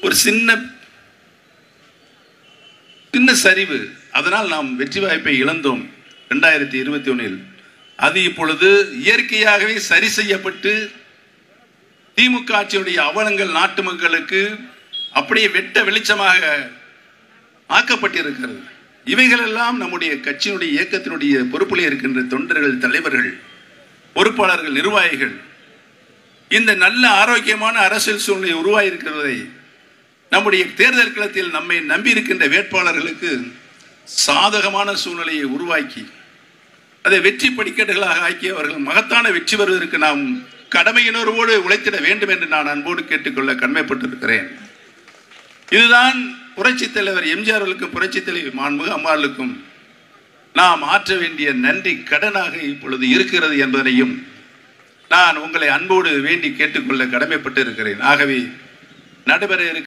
ஒரு சின்ன சின்ன சரிவு அதனால் நாம் வெற்றி வாய்ப்பை இழந்தோம் ரெண்டாயிரத்தி இருபத்தி ஒன்றில் அது இப்பொழுது இயற்கையாகவே சரி செய்யப்பட்டு திமுக ஆட்சியுடைய அவலங்கள் நாட்டு மக்களுக்கு அப்படியே வெட்ட வெளிச்சமாக ஆக்கப்பட்டிருக்கிறது இவைகளெல்லாம் நம்முடைய கட்சியினுடைய இயக்கத்தினுடைய பொறுப்பில் இருக்கின்ற தொண்டர்கள் தலைவர்கள் பொறுப்பாளர்கள் நிர்வாகிகள் இந்த நல்ல ஆரோக்கியமான அரசியல் சூழ்நிலை உருவாகியிருக்கிறதை நம்முடைய தேர்தல் களத்தில் நம்மை நம்பி இருக்கின்ற வேட்பாளர்களுக்கு சாதகமான சூழ்நிலையை உருவாக்கி அதை வெற்றி படிக்கட்டுகளாக ஆக்கி அவர்கள் மகத்தான வெற்றி பெறுவதற்கு நாம் கடமையினரோடு உழைத்திட வேண்டும் என்று நான் அன்போடு கேட்டுக்கொள்ள கடமைப்பட்டிருக்கிறேன் இதுதான் புரட்சி தலைவர் எம்ஜிஆர் அவர்களுக்கும் புரட்சி தலைவர் மாண்புமிகு அம்மாளுக்கும் நாம் ஆற்ற வேண்டிய நன்றி கடனாக இப்பொழுது இருக்கிறது என்பதனையும் நான் உங்களை அன்போடு வேண்டி கேட்டுக்கொள்ள கடமைப்பட்டு இருக்கிறேன் ஆகவே நடைபெற இருக்க